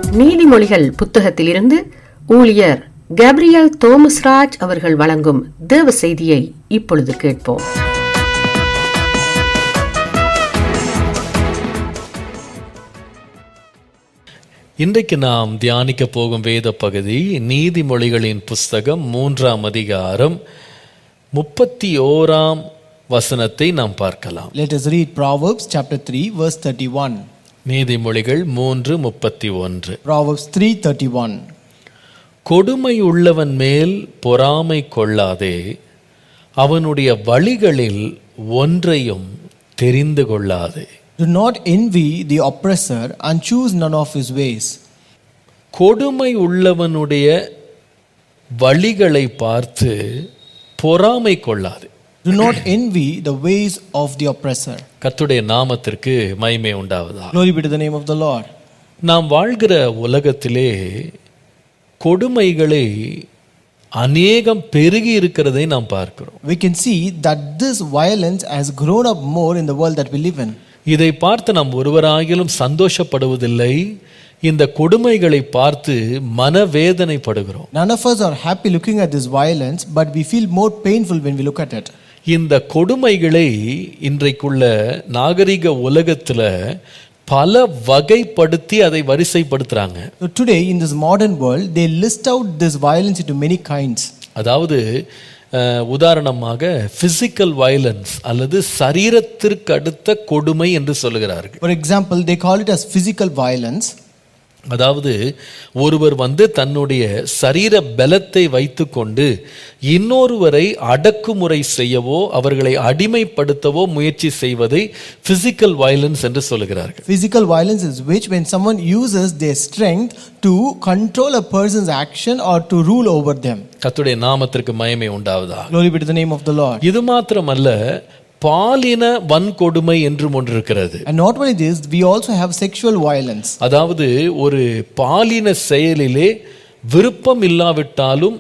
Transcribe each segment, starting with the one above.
நீதிமொழிகள் புத்தகத்திலிருந்து ஊழியர் கேப்ரியல் தோமஸ்ராஜ் அவர்கள் வழங்கும் தேவ செய்தியை இப்பொழுது கேட்போம் இன்றைக்கு நாம் தியானிக்க போகும் வேத பகுதி நீதிமொழிகளின் புஸ்தகம் மூன்றாம் அதிகாரம் முப்பத்தி ஓராம் வசனத்தை நாம் பார்க்கலாம் Let us read Proverbs chapter 3 verse 31. நீதிமொழிகள் மூன்று முப்பத்தி ஒன்று Proverbs 3:31. கொடுமை உள்ளவன் மேல் பொறாமை கொள்ளாதே அவனுடைய வழிகளில் ஒன்றையும் தெரிந்து கொள்ளாதே Do not envy the oppressor and choose none of his ways. கொடுமை உள்ளவனுடைய வழிகளை பார்த்து பொறாமை கொள்ளாதே Do not envy the ways of the oppressor. கர்த்தருடைய நாமத்திற்கு மகிமை உண்டாவதா Glory be to the name of the Lord. நாம் வாழ்கிற உலகத்திலே கொடுமைகளை அநேகம் பெருகி இருக்கிறதை நாம் பார்க்கிறோம் We can see that this violence has grown up more in the world that we live in. இதை பார்த்து நாம் ஒருவராகிலும் சந்தோஷப்படுவதில்லை இந்த கொடுமைகளை பார்த்து மனவேதனைப்படுகிறோம் None of us are happy looking at this violence, but we feel more painful when we look at it. இந்த கொடுமைகளை இன்றைக்குள்ள நாகரிக உலகத்துல பல வகைப்படுத்தி அதை வரிசைப்படுத்துறாங்க So today in this modern world, they list out this violence into many kinds. அதாவது அஹ், உதாரணமாக பிசிக்கல் வயலன்ஸ் அல்லது சரீரத்திற்கு அடுத்த கொடுமை என்று சொல்லுகிறார்கள் For example, they call it as physical violence. அதாவது ஒருவர் வந்து தன்னுடைய சரீர பலத்தை வைத்துக்கொண்டு இன்னொருவரை அடக்குமுறை செய்யவோ அவர்களை அடிமைப்படுத்தவோ முயற்சி செய்வதை பிசிக்கல் வயலன்ஸ் என்று சொல்லுகிறார்கள் Physical violence is which when someone uses their strength to control a person's action or to rule over them. கர்த்தருடைய நாமத்திற்கு மயமை உண்டாவதா Glory be to the name of the Lord. இது மாத்திரமல்ல பாலின வன்கொடுமை என்றும் ஒன்று இருக்கிறது And not only this, we also have sexual violence. அதாவது ஒரு பாலின செயலிலே விருப்பம் இல்லாவிட்டாலும்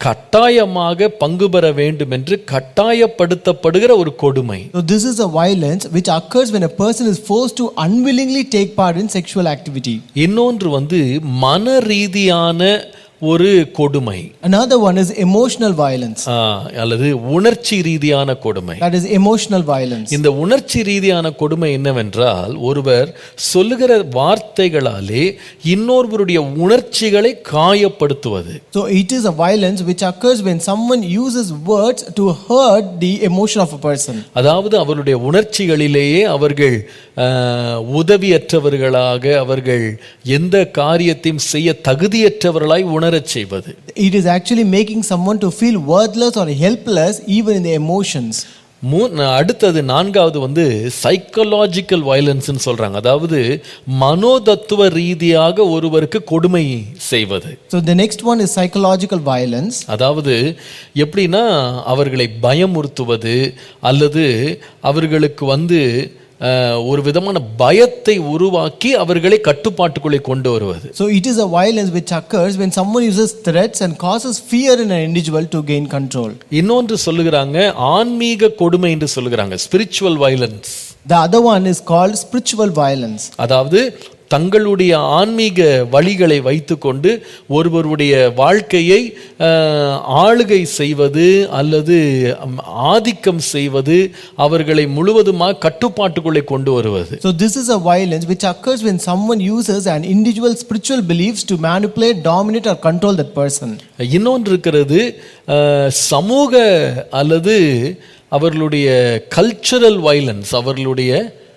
கட்டாயமாக பங்கு பெற வேண்டும் என்று கட்டாயப்படுத்தப்படுகிற ஒரு கொடுமை So this is a violence which occurs when a person is forced to unwillingly take part in sexual activity. இன்னொன்று வந்து மன ரீதியான ஒரு கொடுமை Another one is emotional violence. ஆ, அல்லது உணர்ச்சி ரீதியான கொடுமை That is emotional violence. இந்த உணர்ச்சி ரீதியான கொடுமை என்னவென்றால் ஒருவர் சொல்லுகிற வார்த்தைகளாலே இன்னொருவருடைய உணர்ச்சிகளை காயப்படுத்துவது So it is a violence which occurs when someone uses words to hurt the emotion of a person. அதாவது அவருடைய உணர்ச்சிகளிலேயே அவர்கள் ஆஹ், உதவியற்றவர்களாக அவர்கள் எந்த காரியத்தையும் செய்ய தகுதியற்றவர்களாய் உணரச் செய்வது It is actually making someone to feel worthless or helpless even in the emotions. மூ அடுத்தது நான்காவது வந்து சைக்கலாஜிக்கல் வயலன்ஸ்னு சொல்றாங்க அதாவது மனோதத்துவ ரீதியாக ஒருவருக்கு கொடுமை செய்வது So the next one is psychological violence. அதாவது எப்படின்னா அவர்களை பயமுறுத்துவது அல்லது அவர்களுக்கு வந்து ஆஹ், ஒரு விதமான பயத்தை உருவாக்கி அவர்களை கட்டுப்பாட்டுக்குள்ளே கொண்டு வருவது So it is a violence which occurs when someone uses threats and causes fear in an individual to gain control. இன்னொன்று சொல்லுகிறாங்க ஆன்மீக கொடுமை என்று சொல்லுகிறாங்க spiritual violence The other one is called spiritual violence. அதாவது தங்களுடைய ஆன்மீக வழிகளை வைத்துக்கொண்டு ஒருவருடைய வாழ்க்கையை ஆஹ், ஆளுகை செய்வது அல்லது ம், ஆதிக்கம் செய்வது அவர்களை முழுவதுமாக கட்டுப்பாட்டுக்குள்ளே கொண்டு வருவது So this is a violence which occurs when someone uses an individual spiritual beliefs to manipulate, dominate or control that person. இன்னொன்று இருக்கிறது அஹ், சமூக அல்லது அவர்களுடைய கல்ச்சுரல் வைலன்ஸ் அவர்களுடைய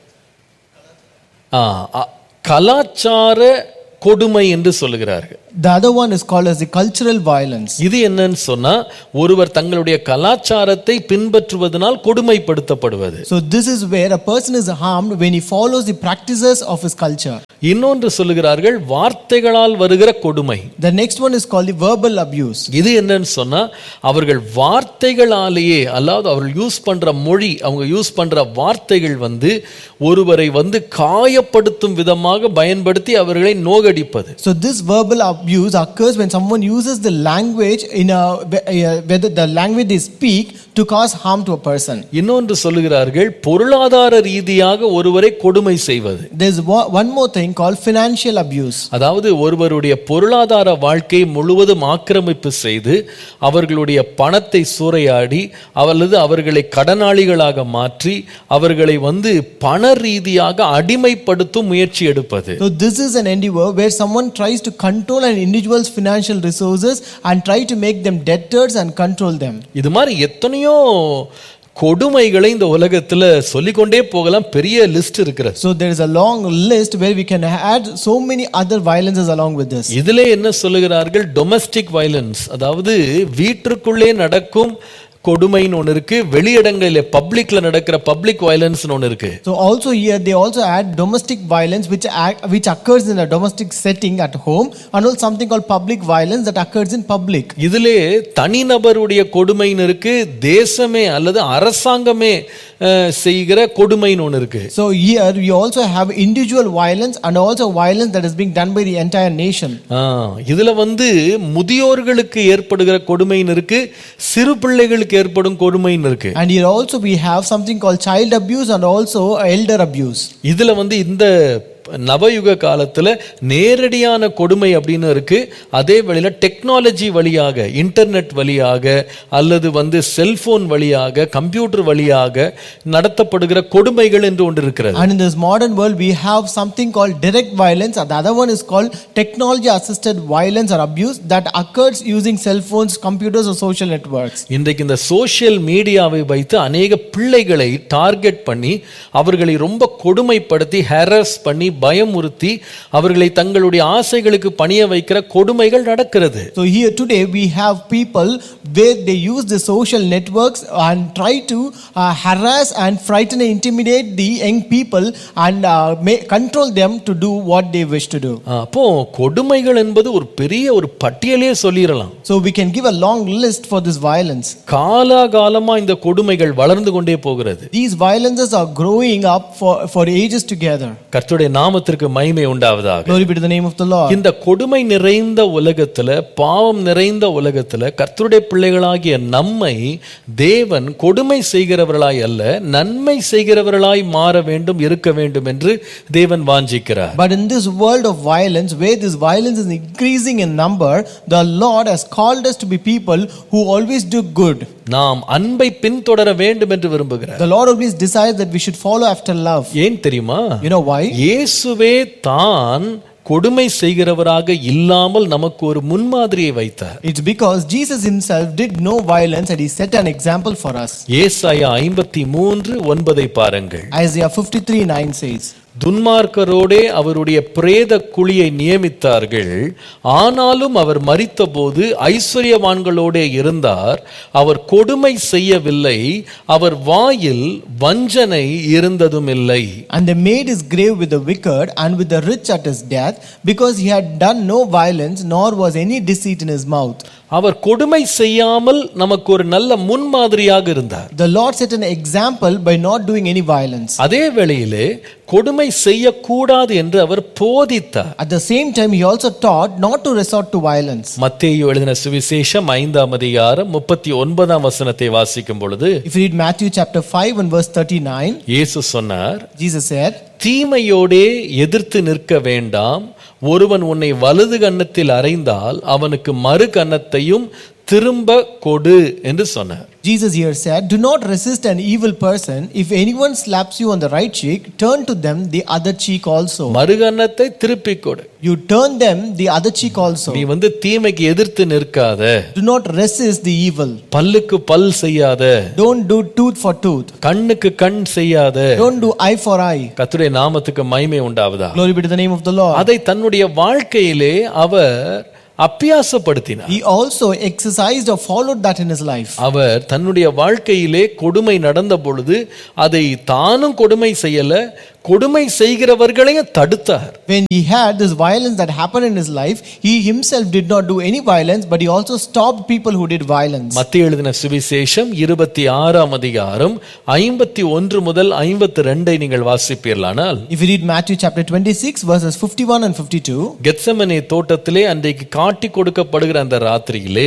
ஆ, அ- கலாச்சார கொடுமை என்று சொல்லுகிறார்கள் The other one is called as the cultural violence. இது என்னன்னு சொன்னா ஒருவர் தங்களுடைய கலாச்சாரத்தை பின்பற்றுவதனால் கொடுமைப்படுத்தப்படுவது So this is where a person is harmed when he follows the practices of his culture. இன்னொன்று சொல்லுகிறார்கள் வார்த்தைகளால் வருகிற கொடுமை The next one is called the verbal abuse. இது என்னன்னு சொன்னா அவர்கள் வார்த்தைகளாலேயே அல்லாது அவர்கள் யூஸ் பண்ற மொழி அவங்க யூஸ் பண்ற வார்த்தைகள் வந்து ஒருவரை வந்து காயப்படுத்தும் விதமாக பயன்படுத்தி அவர்களை நோகடிப்பது So this verbal abuse occurs when someone uses the language in a whether the language they speak to cause harm to a person. இன்னொன்று சொல்லுகிறார்கள் பொருளாதார ரீதியாக ஒருவரை கொடுமை செய்வது There's one one more thing called financial abuse. அதாவது ஒருவருடைய பொருளாதார வாழ்க்கை முழுவதும் ஆக்கிரமிப்பு செய்து அவர்களுடைய பணத்தை சூறையாடி அல்லது அவர்களை கடனாளிகளாக மாற்றி அவர்களை வந்து பண ரீதியாக அடிமைப்படுத்தும் முயற்சி எடுப்பது So this is an endeavor where someone tries to control an individual's financial resources and try to make them debtors and control them. இது மாதிரி எத்தனையோ கொடுமைகளை இந்த உலகத்துல சொல்லிக்கொண்டே போகலாம் பெரிய லிஸ்ட் இருக்கிறது So there is a long list where we can add so many other violences along with this. இதிலே என்ன சொல்லுகிறார்கள் டொமஸ்டிக் வயலன்ஸ் அதாவது வீட்டிற்குள்ளே நடக்கும் கொடுமைன்னு ஒன்று இருக்கு வெளியிடங்களில் பப்ளிக்ல நடக்கிற பப்ளிக் வயலன்ஸ்னு ஒன்று இருக்கு So also here they also add domestic violence which act, which occurs in a domestic setting at home and also something called public violence that occurs in public. இதிலே தனிநபருடைய கொடுமைன்னு இருக்கு தேசமே அல்லது அரசாங்கமே அஹ், செய்கிற கொடுமைன்னு ஒன்று இருக்கு So here we also have individual violence and also violence that is being done by the entire nation. ஆ, இதுல வந்து முதியோர்களுக்கு ஏற்படுகிற கொடுமைன்னு இருக்கு சிறு பிள்ளைகளுக்கு ஏற்படும் கொடுமைன்னு இருக்கு And here also we have something called child abuse and also elder abuse. இதுல வந்து இந்த நவயுக காலத்துல நேரடியான கொடுமை அப்படின்னு இருக்கு அதே வேளையில டெக்னாலஜி வழியாக இன்டர்நெட் வழியாக அல்லது வந்து செல்போன் வழியாக கம்ப்யூட்டர் வழியாக நடத்தப்படுகிற கொடுமைகள் என்று ஒன்று இருக்கிறது And in this modern world, we have something called direct violence, and the other one is called technology assisted violence or abuse that occurs using cell phones, computers, or social networks. இன்றைக்கு இந்த social மீடியாவை வைத்து அநேக பிள்ளைகளை target பண்ணி அவர்களை ரொம்ப கொடுமைப்படுத்தி ஹெரஸ் பண்ணி பயமுறுத்தி அவர்களை தங்களுடைய ஆசைகளுக்கு பணிய வைக்கிற கொடுமைகள் நடக்கிறது So, here today we have people where they use the social networks and try to uh, harass and frighten and intimidate the young people and uh, ma- control them to do what they wish to do. அப்போ கொடுமைகள் என்பது ஒரு பெரிய ஒரு பட்டியலே சொல்லிடலாம் So, we can give a long list for this violence. காலாகாலமா இந்த கொடுமைகள் வளர்ந்து கொண்டே போகிறது These violences are growing up for, for ages together. கர்த்தருடைய நாமத்திற்கு மகிமை உண்டாவதாக Glory be to the name of the Lord. இந்த கொடுமை நிறைந்த உலகத்துல பாவம் நிறைந்த உலகத்துல கர்த்தருடைய பிள்ளைகளாகிய நம்மை தேவன் கொடுமை செய்கிறவர்களாய் அல்ல நன்மை செய்கிறவர்களாய் மாற வேண்டும் இருக்க வேண்டும் என்று தேவன் வாஞ்சிக்கிறார் But in this world of violence, where this violence is increasing in number, the Lord has called us to be people who always do good. நாம் அன்பை பின்தொடர வேண்டும் என்று விரும்புகிறார் The Lord always desires that we should follow after love. ஏன் தெரியுமா You know why? இயேசுவே தான் கொடுமை செய்கிறவராக இல்லாமல் நமக்கு ஒரு முன்மாதிரியை வைத்தார் It's because Jesus himself did no violence and he set an example for us. ஏசாயா ஐம்பத்தி மூன்று ஒன்பதை பாருங்கள் Isaiah 53 9 says, துன்மார்க்கரோடே அவருடைய பிரேத குழியை நியமித்தார்கள் ஆனாலும் அவர் மரித்தபோது ஐஸ்வர்யவான்களோடே இருந்தார் அவர் கொடுமை செய்யவில்லை அவர் வாயில் வஞ்சனை இருந்ததும் இல்லை And they made his grave with the wicked and with the rich at his death, because he had done no violence, nor was any deceit in his mouth. அவர் கொடுமை செய்யாமல் நமக்கு ஒரு நல்ல முன்மாதிரியாக இருந்தார் The Lord set an example by not doing any violence. அதே வேளையிலே கொடுமை செய்யக்கூடாது என்று அவர் போதித்தார் At the same time, he also taught not to resort to violence. மத்தேயு எழுதின சுவிசேஷம் ஐந்தாம் அதிகாரம் முப்பத்தி ஒன்பதாம் வசனத்தை வாசிக்கும் பொழுது If you read Matthew chapter 5 and verse 39, இயேசு சொன்னார் Jesus said, தீமையோடே எதிர்த்து நிற்க வேண்டாம் ஒருவன் உன்னை வலது கன்னத்தில் அறைந்தால் அவனுக்கு மறு கன்னத்தையும் திரும்ப கொடு என்று சொன்னார் Jesus here said, Do not resist an evil person. If anyone slaps you on the right cheek, turn to them the other cheek also. மறு கன்னத்தை திருப்பிக் கொடு You turn them the other cheek also. நீ வந்து தீமைக்கு எதிர்த்து நிற்காத Do not resist the evil. பல்லுக்கு பல் செய்யாத Don't do tooth for tooth. கண்ணுக்கு கண் செய்யாத Don't do eye for eye. கர்த்தருடைய நாமத்துக்கு மகிமை உண்டாவதா Glory be to the name of the Lord. அதை தன்னுடைய வாழ்க்கையிலே அவர் அப்பியாசப்படுத்தினார் He also exercised or followed that in his life. அவர் தன்னுடைய வாழ்க்கையிலே கொடுமை நடந்த பொழுது அதை தானும் கொடுமை செய்யல கொடுமை செய்கிறவர்களையும் தடுத்தார் When he had this violence that happened in his life, he himself did not do any violence, but he also stopped people who did violence. மத்திய எழுதின சுவிசேஷம் இருபத்தி ஆறாம் அதிகாரம் ஐம்பத்தி ஒன்று முதல் ஐம்பத்தி ரெண்டை நீங்கள் வாசிப்பீர்களானால் If you read Matthew chapter 26, verses 51 and 52, Gethsemane தோட்டத்திலே அன்றைக்கு காட்டி கொடுக்கப்படுகிற அந்த ராத்திரியிலே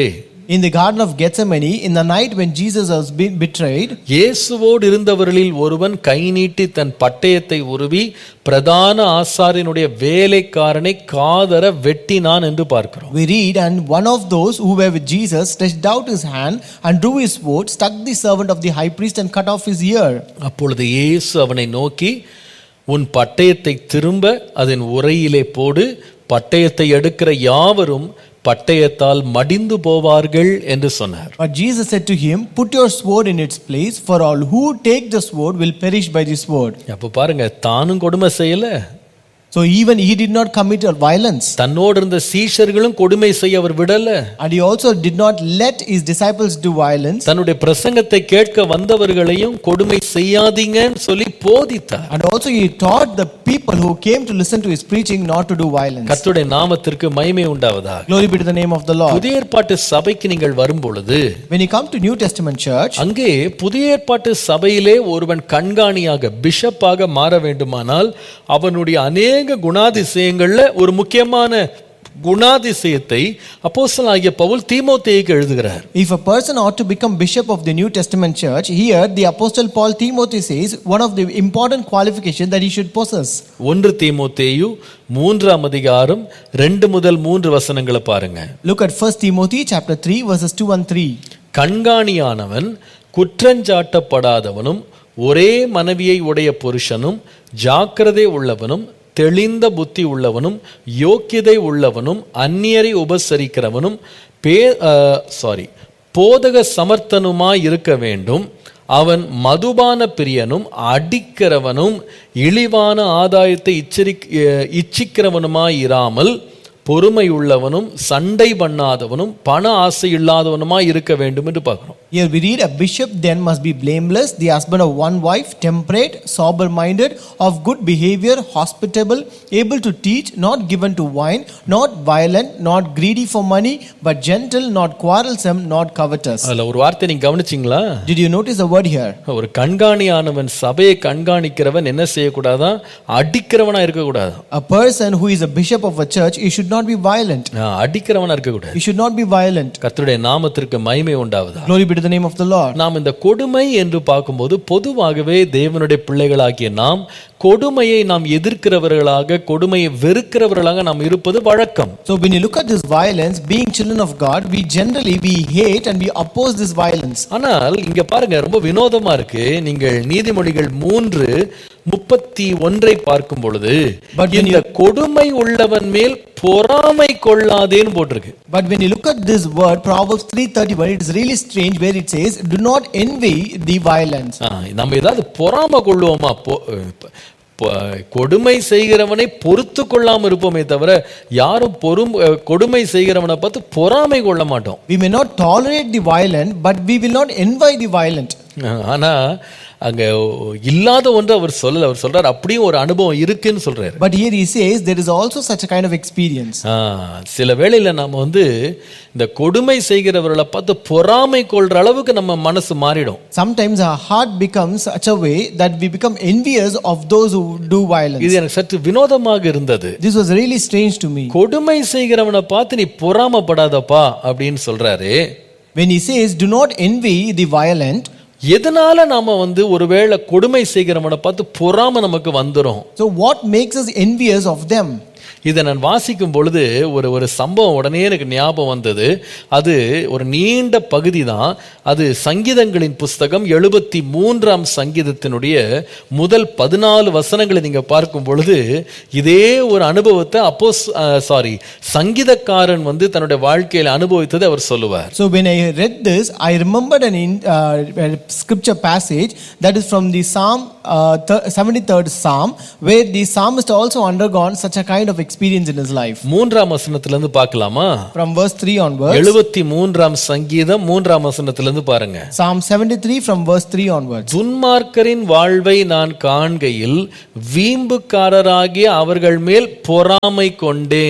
In the Garden of Gethsemane, in the night when Jesus was being betrayed, இயேசுவோடு இருந்தவர்களில் ஒருவன் கை நீட்டி தன் பட்டயத்தை உருவி பிரதான ஆசாரியனுடைய வேலைக்காரனை காதர வெட்டினான் என்று பார்க்கிறோம் we read, And one of those who were with Jesus stretched out his hand and drew his sword, struck the servant of the high priest, and cut off his ear. அப்பொழுது இயேசு அவனை நோக்கி உன் பட்டயத்தை திரும்ப அதன் உரையிலே போடு பட்டயத்தை எடுக்கிற யாவரும் பட்டயத்தால் மடிந்து போவார்கள் என்று சொன்னார் But Jesus said to him, Put your sword in its place, for all who take the sword will perish by the sword. அப்ப பாருங்க தானும் கொடுமை செய்யல So even he did not commit violence. தன்னோடு இருந்த சீஷர்களும் கொடுமை செய்ய அவர் விடல And he also did not let his disciples do violence. தன்னுடைய பிரசங்கத்தை கேட்க வந்தவர்களையும் கொடுமை செய்யாதீங்கன்னு சொல்லி போதித்தார் And also he taught the people who came to listen to his preaching not to do violence. கர்த்தருடைய நாமத்திற்கு மகிமை உண்டாவதாக Glory be to the name of the Lord. புதிய ஏற்பாட்டு சபைக்கு நீங்கள் வரும் பொழுது When you come to New Testament church, அங்கே புதிய ஏற்பாட்டு சபையிலே ஒருவன் கண்காணியாக பிஷப்பாக மாற வேண்டுமானால் அவனுடைய அநேக குணாதிசயங்கள்ல ஒரு முக்கியமான குணாதிசயத்தை அப்போஸ்தலனாகிய பவுல் தீமோத்தேயுக்கு எழுதுகிறார் if a person ought to become bishop of the New Testament church, here the apostle Paul Timothy says one of the important qualifications that he should possess. ஒன்று தீமோத்தேயு மூன்றாம் அதிகாரம் ரெண்டு முதல் மூன்று வசனங்களை பாருங்க Look at 1 Timothy chapter 3 verses 2 and 3. கண்காணியானவன் குற்றஞ்சாட்டப்படாதவனும் ஒரே மனைவியை உடைய புருஷனும் ஜாக்கிரதை உள்ளவனும் தெளிந்த புத்தி உள்ளவனும் யோக்கியதை உள்ளவனும் அந்நியரை உபசரிக்கிறவனும் பே சாரி போதக சமர்த்தனுமாய் இருக்க வேண்டும் அவன் மதுபான பிரியனும் அடிக்கிறவனும் இழிவான ஆதாயத்தை இச்சரி இச்சிக்கிறவனுமாய் இராமல் பொறுமை உள்ளவனும் சண்டை பண்ணாதவனும் பண ஆசை இல்லாதவனுமாய் இருக்க வேண்டும் என்று பார்க்கிறோம் Here we read, A bishop then must be blameless, the husband of one wife, temperate, sober minded, of good behavior, hospitable, able to teach, not given to wine, not violent, not greedy for money, but gentle, not quarrelsome, not covetous. அதுல ஒரு வார்த்தை நீங்க கவனிச்சிங்களா Did you notice the word here? ஒரு கண்காணியானவன் சபையை கண்காணிக்கிறவன் என்ன செய்யக்கூடாதான் அடிக்கிறவனா இருக்கக்கூடாது A person who is a bishop of a church, he should not be violent. அடிக்கிறவனா இருக்கக்கூடாது He should not be violent. கர்த்தருடைய நாமத்திற்கு மகிமை உண்டாவதா Glory be to the name of the Lord. நாம் இந்த கொடுமை என்று பார்க்கும்போது பொதுவாகவே தேவனுடைய பிள்ளைகளாகிய நாம் கொடுமையை நாம் எதிர்க்கிறவர்களாக கொடுமையை வெறுக்கிறவர்களாக நாம் இருப்பது வழக்கம் So when you look at this violence, being children of God, we generally we hate and we oppose this violence. ஆனால் இங்க பாருங்க ரொம்ப வினோதமா இருக்கு நீங்கள் நீதிமொழிகள் மூன்று முப்பத்தி ஒன்றை பார்க்கும் பொழுது But when இந்த கொடுமை உள்ளவன் மேல் பொறாமை கொள்ளாதேன்னு போட்டிருக்கு But when you look at this word, Proverbs 3:31, it is really strange where it says, "Do not envy the violence." ஆ, நம்ம ஏதாவது பொறாமை கொள்ளுவோமா பொ- ப- ப- கொடுமை செய்கிறவனை பொறுத்து கொள்ளாம இருப்போமே தவிர யாரும் பொறும் கொடுமை செய்கிறவனை பார்த்து பொறாமை கொள்ள மாட்டோம் We may not tolerate the violent, but we will not envy the violent. ஆனா அங்க இல்லாத ஒன்று அவர் சொல்லல அவர் சொல்றார் அப்படியும் ஒரு அனுபவம் இருக்குன்னு சொல்றாரு But here he says there is also such a kind of experience. ஆ, சில வேளையில நாம வந்து இந்த கொடுமை செய்கிறவர்களை பார்த்து பொறாமை கொள்ற அளவுக்கு நம்ம மனசு மாறிடும் Sometimes our heart becomes such a way that we become envious of those who do violence. இது எனக்கு சற்று வினோதமாக இருந்தது This was really strange to me. கொடுமை செய்கிறவனை பார்த்து நீ பொறாமப்படாதப்பா அப்படின்னு சொல்றாரு When he says, Do not envy the violent, எதனால நாம வந்து ஒருவேளை கொடுமை செய்கிறவனை பார்த்து பொறாம நமக்கு வந்துரும் so what makes us envious of them? இதை நான் வாசிக்கும் பொழுது ஒரு ஒரு சம்பவம் உடனே எனக்கு ஞாபகம் வந்தது அது ஒரு நீண்ட பகுதி தான் அது சங்கீதங்களின் புஸ்தகம் எழுபத்தி மூன்றாம் சங்கீதத்தினுடைய முதல் பதினாலு வசனங்களை நீங்க பார்க்கும் பொழுது இதே ஒரு அனுபவத்தை அப்போ சாரி சங்கீதக்காரன் வந்து தன்னுடைய வாழ்க்கையில அனுபவித்ததை அவர் சொல்லுவார் So when I read this, I remembered an in, uh, a scripture passage that is from the Psalm, uh, th- 73rd Psalm, where the psalmist also undergone such a kind of experience in his life. மூன்றாம் வசனத்திலிருந்து பார்க்கலாமா From verse 3 onwards, எழுபத்தி மூன்றாம் சங்கீதம் மூன்றாம் வசனத்திலிருந்து பாருங்க Psalm 73 from verse 3 onwards. துன்மார்க்கரின் வாழ்வை நான் காண்கையில் வீம்புக்காரராகிய அவர்கள் மேல் பொறாமை கொண்டேன்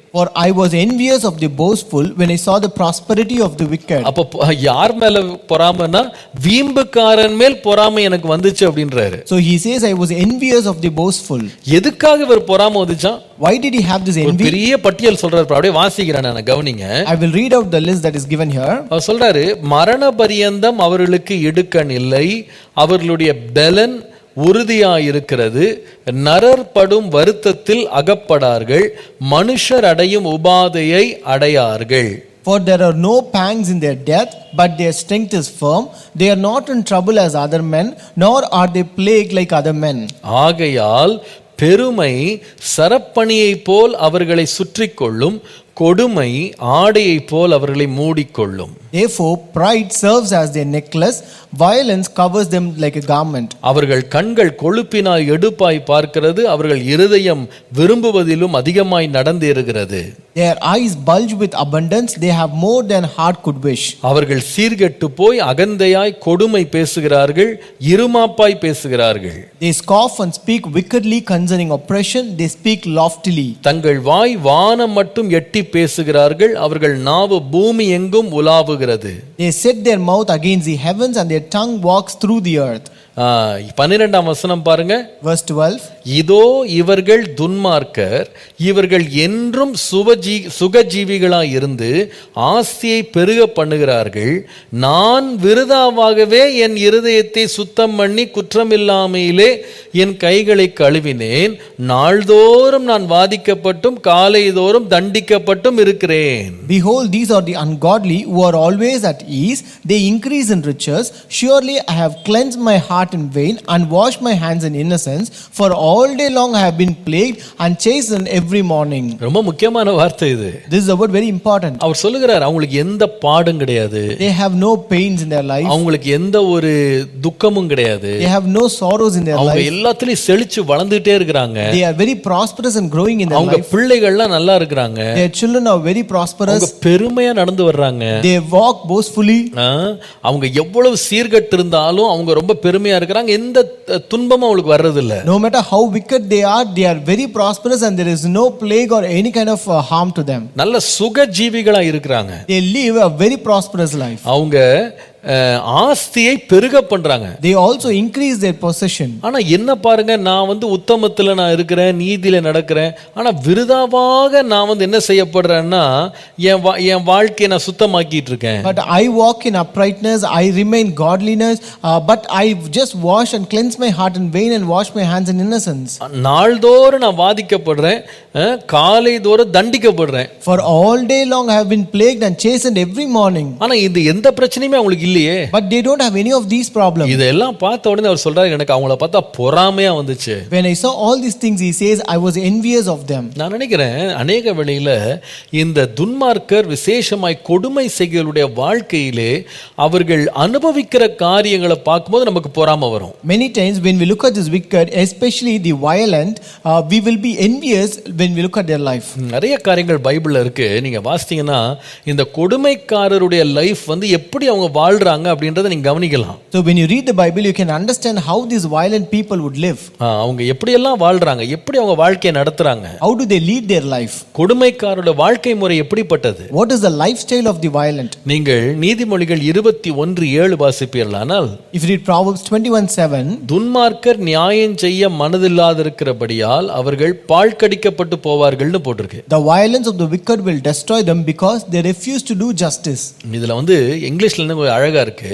For I was envious of the boastful when I saw the prosperity of the wicked. அப்ப பொ- யார் மேல பொறாமைன்னா வீம்புக்காரன் மேல் பொறாமை எனக்கு வந்துச்சு அப்படின்றாரு So he says, I was envious of the boastful. எதுக்காக இவர் பொறாமை வந்துச்சான் Why did he have this ஒரு envy? பெரிய பட்டியல் சொல்றாரு பாரு, அப்படியே வாசிக்கிறேன் நான் கவனிங்க I will read out the list that is given here. அவர் சொல்றாரு மரண பரியந்தம் அவர்களுக்கு இடுக்கண் இல்லை அவர்களுடைய பெலன் உறுதியாயிருக்கிறது நரர் படும் வருத்தத்தில் அகப்படார்கள் மனுஷர் அடையும் உபாதையை அடையார்கள் For there are no pangs in their death, but their strength is firm. They are not in trouble as other men, nor are they plagued like other men. ஆகையால் பெருமை சரப்பணியைப் போல் அவர்களை சுற்றிக் கொள்ளும் கொடுமை ஆடையைப் போல் அவர்களை மூடிக்கொள்ளும் Therefore, pride serves as their necklace, violence covers them like a garment. அவர்கள் கண்கள் கொழுப்பினாய் எடுப்பாய் பார்க்கிறது அவர்கள் இருதயம் விரும்புவதிலும் அதிகமாய் நடந்தேறுகிறது Their eyes bulge with abundance, they have more than heart could wish. அவர்கள் சீர்கெட்டு போய் அகந்தையாய் கொடுமை பேசுகிறார்கள் இருமாப்பாய் பேசுகிறார்கள் They scoff and speak wickedly concerning oppression, they speak loftily. தங்கள் வாய் வானம் மட்டும் எட்டி பேசுகிறார்கள் அவர்கள் நாவு பூமி எங்கும் உலாவுகிறது They set their mouth against the heavens, and their tongue walks through the earth. ஆ, பன்னிரெண்டாம் வசனம் பாருங்க Verse 12 இதோ இவர்கள் துன்மார்க்கர் இவர்கள் என்றும் சுவஜீ சுகஜீவிகளாய் இருந்து ஆஸ்தியை பெருக பண்ணுகிறார்கள் நான் விருதாவாகவே என் இருதயத்தை சுத்தம் பண்ணி குற்றமில்லாமையிலே என் கைகளை கழுவினேன் நாள்தோறும் நான் வாதிக்கப்பட்டும் காலைதோறும் தண்டிக்கப்பட்டும் இருக்கிறேன் Behold, these are the ungodly who are always at ease. They increase in riches. Surely I have cleansed my heart in vain and washed my hands in innocence. For all day long I have been plagued and chastened every morning. ரொம்ப முக்கியமான வார்த்தை இது This is a word very important. அவர் சொல்லுகிறார் அவங்களுக்கு எந்த பாடும் கிடையாது They have no pains in their life. அவங்களுக்கு எந்த ஒரு துக்கமும் கிடையாது They have no sorrows in their அவங்க life. எல்லாத்துலயும் செழிச்சு வளர்ந்துட்டே இருக்கிறாங்க They are very prosperous and growing in their அவங்க life. பிள்ளைகள்லாம் நல்லா இருக்கிறாங்க Their children are very prosperous. அவங்க பெருமையா நடந்து வர்றாங்க They walk boastfully. ஆ, அவங்க எவ்வளவு சீர்கட்டு இருந்தாலும் அவங்க ரொம்ப பெருமையா இருக்கிறாங்க எந்த த- துன்பமும் அவங்களுக்கு வர்றது இல்ல No matter how wicked they are, they are very prosperous and there is no plague or any kind of uh, harm to them. நல்ல சுக ஜீவிகளா இருக்கிறாங்க They live a very prosperous life. அவங்க அஹ், ஆஸ்தியை பெருக பண்றாங்க They also increase their possession. ஆனா என்ன பாருங்க நான் வந்து உத்தமத்துல நான் இருக்கிறேன் நீதியில நடக்கிறேன் ஆனா விருதாவாக நான் வந்து என்ன செய்யப்படுறேன்னா என் வா- என் வாழ்க்கையை நான் சுத்தமாக்கிட்டு இருக்கேன் But I walk in uprightness, I remain godliness, uh, but I just wash and cleanse my heart in vain and wash my hands in innocence. நாள்தோறும் நான் வாதிக்கப்படுறேன் அஹ், காலை தோறும் தண்டிக்கப்படுறேன் For all day long I have been plagued and chastened every morning. ஆனா இது எந்த பிரச்சனையுமே அவங்களுக்கு இல்லையே But they don't have any of these problems. இதெல்லாம் பார்த்த உடனே அவர் சொல்றாரு எனக்கு அவங்கள பார்த்தா பொறாமையா வந்துச்சு When I saw all these things, he says, I was envious of them. நான் நினைக்கிறேன் அநேக வழியில இந்த துன்மார்க்கர் விசேஷமாய் கொடுமை செய்களுடைய வாழ்க்கையிலே அவர்கள் அனுபவிக்கிற காரியங்களை பார்க்கும்போது நமக்கு பொறாமை வரும் Many times, when we look at this wicked, especially the violent, uh, we will be envious when we look at their life. நிறைய காரியங்கள் பைபிள்ல இருக்கு நீங்க வாசித்தீங்கன்னா இந்த கொடுமைக்காரருடைய லைஃப் வந்து எப்படி அவங்க வாழ்றாங்க அப்படின்றத நீங்க கவனிக்கலாம் So, when you read the Bible, you can understand how these violent people would live. ஆ, அவங்க எப்படியெல்லாம் வாழ்றாங்க எப்படி அவங்க வாழ்க்கையை நடத்துறாங்க How do they lead their life? கொடுமைக்காரருடைய வாழ்க்கை முறை எப்படிப்பட்டது What is the lifestyle of the violent? நீங்கள் நீதிமொழிகள் இருபத்தி ஒன்று ஏழு வாசிப்பீர்களானால் If you read Proverbs 21 7, துன்மார்க்கர் நியாயம் செய்ய மனதில்லாதிருக்கிறபடியால் அவர்கள் பாழ்கடிக்கப்பட்டு போவார்கள்னு போட்டிருக்கு the violence of the wicked will destroy them because they refuse to do justice. இதுல வந்து இங்கிலீஷ்ல இருந்து கொஞ்சம் அழகா இருக்கு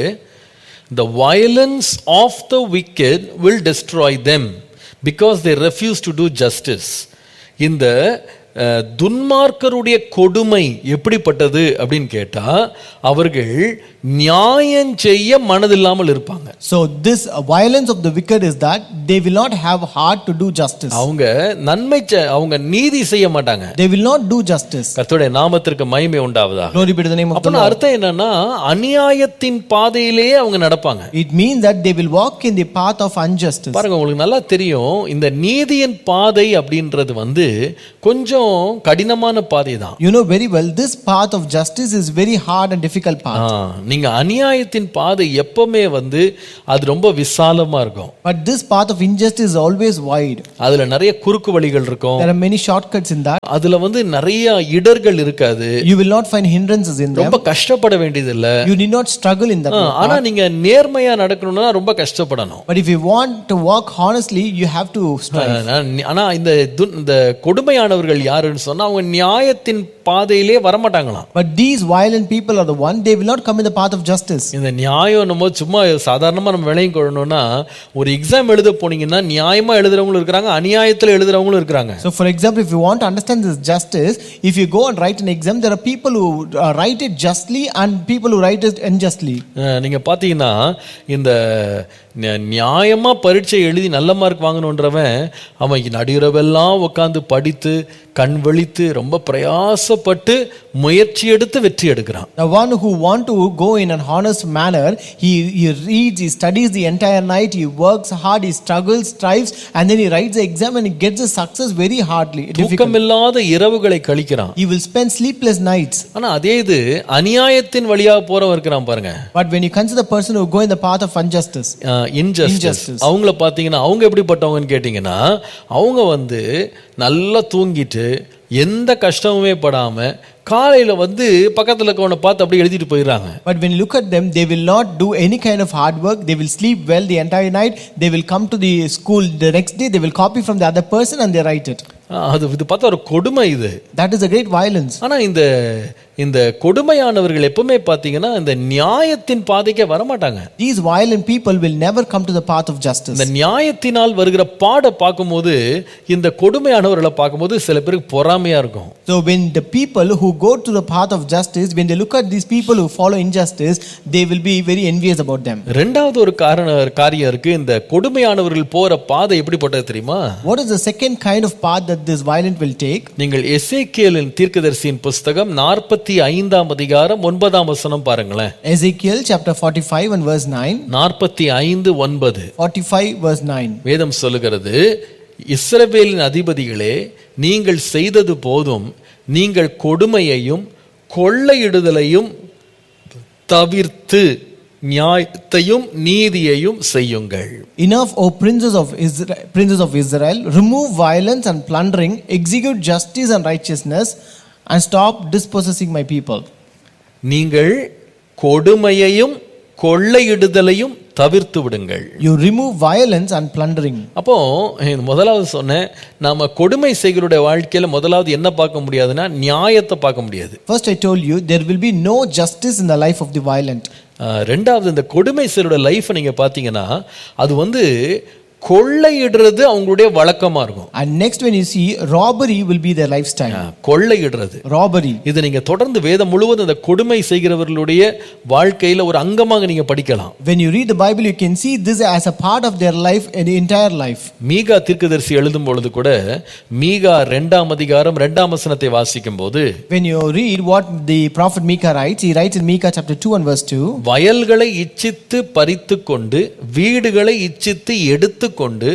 the violence of the wicked will destroy them because they refuse to do justice இந்த அஹ், துன்மார்க்கருடைய கொடுமை எப்படிப்பட்டது அப்படின்னு கேட்டா அவர்கள் நியாயம் செய்ய மனதில்லாமல் இருப்பாங்க So, this uh, violence of the wicked is that they will not have heart to do justice. அவங்க நன்மை செ- அவங்க நீதி செய்ய மாட்டாங்க They will not do justice. கர்த்தருடைய நாமத்திற்கு மகிமை உண்டாவதா Glory be to the name of the அப்பனா Lord. அர்த்தம் என்னன்னா அநியாயத்தின் பாதையிலேயே அவங்க நடப்பாங்க It means that they will walk in the path of injustice. பாருங்க உங்களுக்கு நல்லா தெரியும் இந்த நீதியின் பாதை அப்படின்றது வந்து கொஞ்சம் கடினமான பாதை தான் You know very well, this path of justice is very hard and difficult path. ஆ, நீங்க அநியாயத்தின் பாதை எப்பவுமே வந்து அது ரொம்ப விசாலமா இருக்கும் But this path of injustice is always wide. அதுல நிறைய குறுக்கு வழிகள் இருக்கும் There are many shortcuts in that. அதுல வந்து நிறைய இடர்கள் இருக்காது You will not find hindrances in them. ரொம்ப கஷ்டப்பட வேண்டியது இல்ல You need not struggle in that. ஆ, ஆனா நீங்க நேர்மையா நடக்கணும்னா ரொம்ப கஷ்டப்படணும் But if you want to walk honestly, you have to strive. நான் ஆனா இந்த து- இந்த கொடுமையானவர்கள் யாருன்னு சொன்னா அவங்க நியாயத்தின் பாதையிலே வரமாட்டாங்களாம் But these violent people are the one, they will not come in the path of justice. இந்த நியாயம் நம்ம சும்மா சாதாரணமா நம்ம விளையும் கொள்ளணும்னா ஒரு எக்ஸாம் எழுத போனீங்கன்னா நியாயமா எழுதுறவங்களும் இருக்கிறாங்க அநியாயத்துல எழுதுறவங்களும் இருக்கிறாங்க So, for example, if you want to understand this justice, if you go and write an exam, there are people who uh, write it justly and people who write it unjustly. அஹ், நீங்க பாத்தீங்கன்னா இந்த நி- நியாயமா பரீட்சை எழுதி நல்ல mark வாங்கணுன்றவன் அவன் நடுஇரவெல்லாம் உட்காந்து படித்து கண் விழித்து ரொம்ப பிரயாசப்பட்டு முயற்சி எடுத்து வெற்றி எடுக்கிறான் The one who want to go in an honest manner, he, he reads, he studies the entire night, he works hard, he struggles, strives, and then he writes the exam and he gets the success very hardly. Difficult. தூக்கமில்லாத இரவுகளை கழிக்கிறான் He will spend sleepless nights. ஆனா அதே இது அநியாயத்தின் வழியாக போறவன் இருக்கிறான் பாருங்க But when you consider the person who go in the path of injustice, injustice Injustice. அவங்கள பார்த்தீங்கன்னா அவங்க எப்படிப்பட்டவங்கன்னு கேட்டிங்கன்னா அவங்க வந்து நல்லா தூங்கிட்டு எந்த கஷ்டமுமே படாம காலையில வந்து பக்கத்துல இருக்கவனை பார்த்து அப்படியே எழுதிட்டு போயிடுறாங்க but when you look at them, they will not do any kind of hard work. They will sleep well the entire night. They will come to the school the next day. They will copy from the other person and they write it. ஆ, அது இது பார்த்தா ஒரு கொடுமை இது That is a great violence. ஆனா இந்த இந்த கொடுமையானவர்கள் எப்பவுமே பார்த்தீங்கன்னா இந்த நியாயத்தின் பாதைக்கே வரமாட்டாங்க These violent people will never come to the path of justice. இந்த நியாயத்தினால் வருகிற பாட பார்க்கும்போது இந்த கொடுமையானவர்களை பார்க்கும்போது சில பேருக்கு பொறாமையா இருக்கும் So when the people who go to the path of justice, when they look at these people who follow injustice, they will be very envious about them. ரெண்டாவது ஒரு காரண காரியம் இருக்கு இந்த கொடுமையானவர்கள் போற பாதை எப்படிப்பட்டது தெரியுமா What is the second kind of path that this violent will take? நீங்கள் எசேக்கியலின் தீர்க்கதரிசியின் புஸ்தகம் நாற்பத்தி ஐந்தாம் அதிகாரம் ஒன்பதாம் வசனம் பாருங்களேன் Ezekiel chapter 45 and verse 9. நாற்பத்தி ஐந்து ஒன்பது 45 verse 9. வேதம் சொல்லுகிறது இஸ்ரவேலின் அதிபதிகளே நீங்கள் செய்தது போதும் நீங்கள் கொடுமையையும் கொள்ளையிடுதலையும் தவிர்த்து நியாயத்தையும் நீதியையும் செய்யுங்கள் Enough, O princes of Israel, princes of Israel, remove violence and plundering, execute justice and righteousness, and stop dispossessing my people. நீங்கள் கொடுமையையும் கொள்ளையிடுதலையும் தவிர்த்து விடுங்கள் You remove violence and plundering. அப்போ இந்த முதலாவது சொன்னேன் நாம கொடுமை செய்கிறோட வாழ்க்கையில முதலாவது என்ன பார்க்க முடியாதுன்னா நியாயத்தை பார்க்க முடியாது First, I told you there will be no justice in the life of the violent. ஆஹ், ரெண்டாவது இந்த கொடுமை செய்யறோட லைஃப்பை நீங்க பார்த்தீங்கன்னா அது வந்து கொள்ளையிடுறது அவங்களுடைய வழக்கமா இருக்கும் And next, when you see, robbery will be their lifestyle. Ah, கொள்ளையிடுறது Robbery. இதை நீங்க தொடர்ந்து வேதம் முழுவதும் இந்த கொடுமை செய்கிறவர்களுடைய வாழ்க்கையில ஒரு அங்கமாக நீங்க படிக்கலாம் When you read the Bible, you can see this as a part of their life, in the entire life. மீகா தீர்க்கதரிசி எழுதும் பொழுது கூட மீகா ரெண்டாம் அதிகாரம் ரெண்டாம் வசனத்தை வாசிக்கும் போது When you read what the prophet Micah writes, he writes in Micah chapter 2 and verse 2. வயல்களை இச்சித்து பறித்து கொண்டு வீடுகளை இச்சித்து எடுத்துக்கொண்டு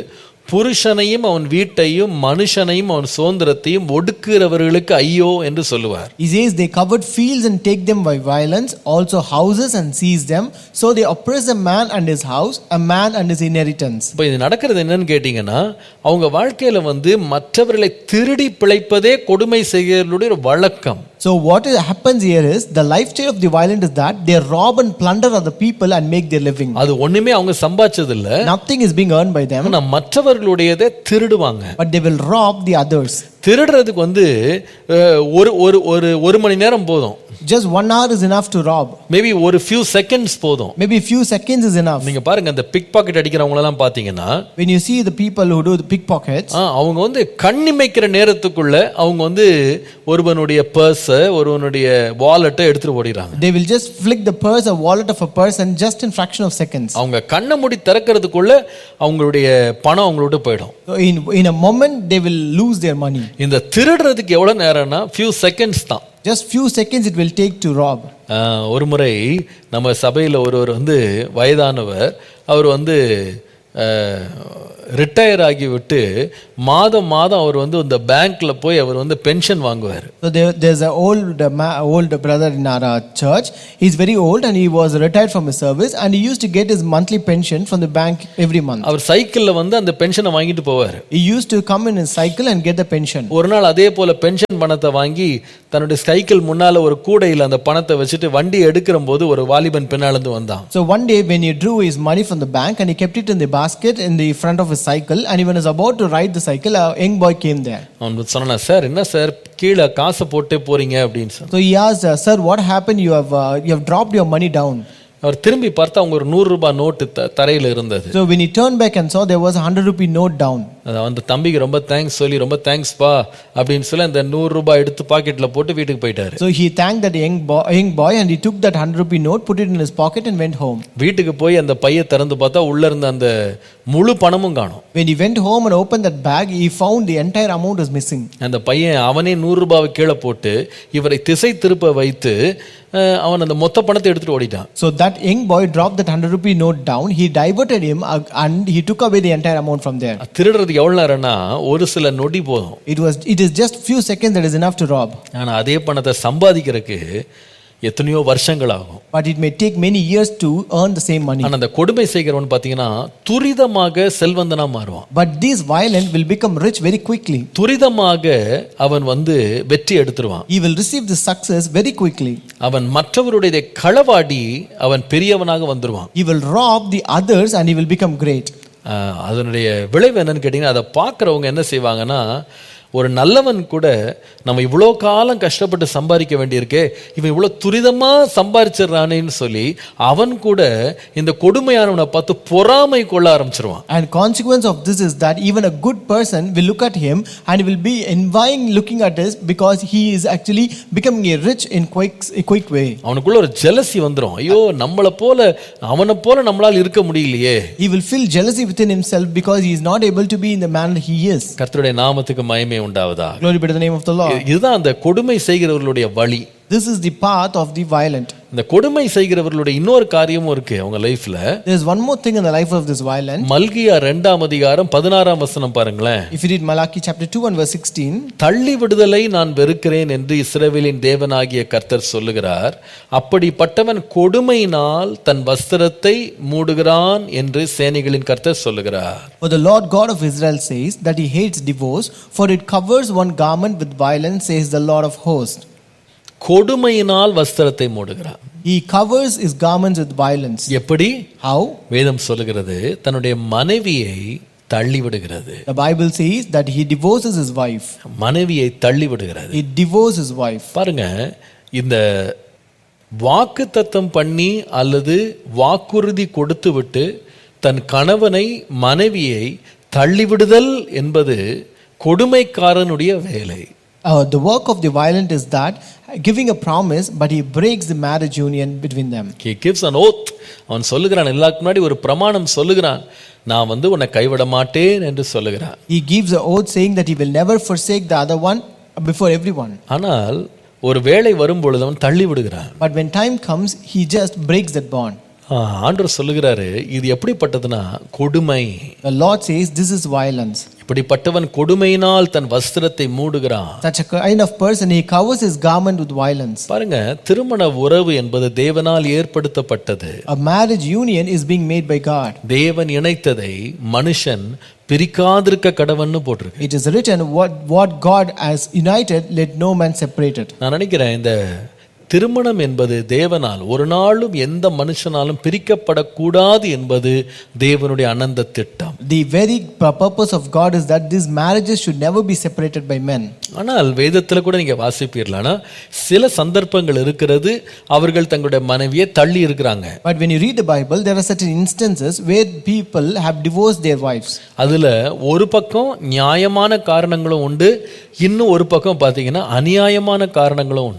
புருஷனையும் அவன் வீட்டையும் மனுஷனையும் அவன் சுதந்திரத்தையும் ஒடுக்குகிறவர்களுக்கு ஐயோ என்று சொல்லுவார் He says, They covered fields and take them by violence, also houses and seize them. So they oppress a man and his house, a man and his inheritance. இப்போ இது நடக்கிறது என்னன்னு கேட்டிங்கன்னா அவங்க வாழ்க்கையில வந்து மற்றவர்களை திருடி பிழைப்பதே கொடுமை செய்கிறவர்களுடைய ஒரு வழக்கம் So what is- happens here is the lifestyle of the violent is that they rob and plunder other people and make their living. அது ஒண்ணுமே அவங்க சம்பாதிச்சது இல்ல Nothing is being earned by them, ஆனா மற்றவர்களுடையதை திருடுவாங்க but they will rob the others. திருடுறதுக்கு வந்து அஹ், ஒரு ஒரு ஒரு ஒரு மணி நேரம் போதும் Just one hour is enough to rob. Maybe ஒரு ஃபியூ செகண்ட்ஸ் போதும் Maybe a few seconds is enough. நீங்க பாருங்க அந்த பிக் பாக்கெட் அடிக்கிறவங்களெல்லாம் பாத்தீங்கன்னா When you see the people who do the pickpockets, ஆ, அவங்க வந்து கண்ணிமைக்கிற நேரத்துக்குள்ள அவங்க வந்து ஒருவனுடைய பர்ஸை ஒருவனுடைய வாலெட்டை எடுத்துட்டு ஓடிடுறாங்க they will just flick the purse or wallet of a person just in fraction of seconds. அவங்க கண்ணை மூடி திறக்கிறதுக்குள்ள அவங்களுடைய பணம் அவங்களோட போயிடும் So in, in a moment, they will lose their money. இந்த திருடுறதுக்கு எவ்வளவு நேரம்னா ஃபியூ செகண்ட்ஸ் தான் Just few seconds it will take to rob. ஆஹ், ஒரு முறை நம்ம சபையில் ஒருவர் வந்து வயதானவர் அவர் வந்து ரிட்டையர் ஆகிவிட்டு மாதம் மாதம் அவர் வந்து இந்த பேங்க்ல போய் அவர் வந்து பென்ஷன் வாங்குவார் So there, there's an old uh, ma- old brother in our uh, church. He's very old and he was retired from his service and he used to get his monthly pension from the bank every month. அவர் சைக்கிளில் வந்து அந்த பென்ஷனை வாங்கிட்டு போவார் He used to come in his cycle and get the pension. ஒரு நாள் அதே போல pension பணத்தை வாங்கி தன்னுடைய சைக்கிள் முன்னால ஒரு கூடையில் அந்த பணத்தை வச்சுட்டு வண்டி எடுக்கிற போது ஒரு வாலிபன் பின்னாலேருந்து வந்தான் So one day when he drew his money from the bank and he kept it in the basket in the front of his cycle and he was about to ride the cycle, a young boy came there. அவன் சொன்னான் sir என்ன sir கீழே காசை போட்டே போறீங்க அப்படின்னு சொன்னான் So he asked, uh, "Sir, what happened? You have uh, you have dropped your money down." அவர் திரும்பி பார்த்தா அவங்க ஒரு நூறு ரூபாய் நோட்டு த தரையில் இருந்தது So when he turned back and saw there was a hundred rupee note down. அது அந்த தம்பிக்கு ரொம்ப தேங்க்ஸ் சொல்லி ரொம்ப தேங்க்ஸ் பா அப்படின்னு சொல்லி அந்த நூறு ரூபாய் எடுத்து பாக்கெட்ல போட்டு வீட்டுக்கு போயிட்டாரு So he thanked that young boy, young boy and he took that hundred rupee note, put it in his pocket, and went home. வீட்டுக்கு போய் அந்த பையை திறந்து பார்த்தா உள்ள இருந்த அந்த முழு பணமும் காணும் When he went home and opened that bag, he found the entire amount was missing. அந்த பையன் அவனே நூறு ரூபாவை கீழே போட்டு இவரை திசை திருப்ப வைத்து அஹ், அவன் அந்த மொத்த பணத்தை எடுத்துட்டு ஓடிட்டான் So that young boy dropped that hundred rupee note down. He diverted him uh, and he took away the entire amount from there. திருடுறதுக்கு எவ்வளவு நேரம்னா ஒரு சில நொடி போதும் It was. It is just few seconds that is enough to rob, ஆனா அதே பணத்தை சம்பாதிக்கிறதுக்கு எத்தனையோ வருஷங்கள் ஆகும் but it may take many years to earn the same money. ஆனா அந்த கொடுமை செய்கிறவன் பாத்தீங்கன்னா துரிதமாக செல்வந்தனா மாறுவான் But this violent will become rich very quickly. துரிதமாக அவன் வந்து வெற்றி எடுத்துருவான் He will receive the success very quickly. அவன் மற்றவருடைய களவாடி அவன் பெரியவனாக வந்துருவான் He will rob the others and he will become great. ஆஹ் அதனுடைய விளைவு என்னன்னு கேட்டிங்கன்னா அதை பார்க்குறவங்க என்ன செய்வாங்கன்னா ஒரு நல்லவன் கூட நம்ம இவ்வளோ காலம் கஷ்டப்பட்டு சம்பாதிக்க வேண்டியிருக்கே இவன் இவ்வளோ துரிதமாக சம்பாரிச்சிடுறானேன்னு சொல்லி அவன் கூட இந்த கொடுமையானவனை பார்த்து பொறாமை கொள்ள ஆரம்பிச்சிருவான் And consequence of this is that even a good person will look at him and will be envying looking at this because he is actually becoming a rich in quick, a quick way. அவனுக்குள்ள ஒரு jealousy வந்துடும் ஐயோ நம்மளை போல அவனை போல நம்மளால் இருக்க முடியலையே He will feel jealousy within himself because he is not able to be in the manner he is. கர்த்தருடைய நாமத்துக்கு மயமே உண்டாவதா Glory be to the name of the Lord. இதுதான் அந்த கொடுமை செய்கிறவர்களுடைய வழி This is the path of the violent. இந்த கொடுமை செய்கிறவர்களுடைய இன்னொரு காரியமும் இருக்கு அவங்க லைஃப்ல There is one more thing in the life of this violent. மல்கியா ரெண்டாம் அதிகாரம் பதினாறாம் வசனம் பாருங்களேன் If you read Malachi chapter 2 and verse 16, தள்ளி விடுதலை நான் வெறுக்கிறேன் என்று இஸ்ரவேலின் தேவனாகிய கர்த்தர் சொல்லுகிறார் அப்படிப்பட்டவன் கொடுமையினால் தன் வஸ்திரத்தை மூடுகிறான் என்று சேனைகளின் கர்த்தர் சொல்லுகிறார் For the Lord God of Israel says that he hates divorce, for it covers one garment with violence, says the Lord of hosts. கொடுமையினால் வஸ்திரத்தை மூடுகிறான் He covers his garments with violence. எப்படி How? வேதம் சொல்லுகிறது தன்னுடைய மனைவியை தள்ளி விடுகிறது The Bible says that he divorces his wife. மனைவியை தள்ளி விடுகிறது He divorces his wife. பாருங்க இந்த வாக்கு தத்தம் பண்ணி அல்லது வாக்குறுதி கொடுத்து விட்டு தன் கணவனை மனைவியை தள்ளிவிடுதல் என்பது கொடுமைக்காரனுடைய வேலை Uh, the work of the violent is that giving a promise, but he breaks the marriage union between them. he gives an oath அவன் சொல்லுகிறான் எல்லாருக்கு முன்னாடி ஒரு பிரமாணம் சொல்லுகிறான் நான் வந்து உன்னை கைவிட மாட்டேன் என்று சொல்லுகிறான் He gives an oath saying that he will never forsake the other one before everyone. ஆனால் ஒரு வேளை வரும்பொழுது அவன் தள்ளி விடுகிறான் But when time comes, he just breaks that bond. ஆ, ஆண்டவர் சொல்லுகிறாரு இது எப்படிப்பட்டதுன்னா கொடுமை The Lord says this is violence. இப்படிப்பட்டவன் கொடுமையினால் தன் வஸ்திரத்தை மூடுகிறான் Such a kind of person, he covers his garment with violence. பாருங்க திருமண உறவு என்பது தேவனால் ஏற்படுத்தப்பட்டது A marriage union is being made by God. தேவன் இணைத்ததை மனுஷன் பிரிக்காதிருக்க கடவன்னு போட்டிருக்கு It is written, what, what God has united, let no man separate it. நான் நினைக்கிறேன் இந்த திருமணம் என்பது தேவனால் ஒரு நாளும் எந்த மனுஷனாலும் பிரிக்கப்படக்கூடாது என்பது தேவனுடைய அனந்த திட்டம் The very pu- purpose of God is that these marriages should never be separated by men. ஆனால் வேதத்தில் கூட நீங்க வாசிப்பீர்கள் ஆனா சில சந்தர்ப்பங்கள் இருக்கிறது அவர்கள் தங்களுடைய மனைவியை தள்ளி இருக்கிறாங்க But when you read the Bible, there are certain instances where people have divorced their wives. அதுல ஒரு பக்கம் நியாயமான காரணங்களும் உண்டு இன்னும் ஒரு பக்கம் பார்த்தீங்கன்னா அநியாயமான காரணங்களும் உண்டு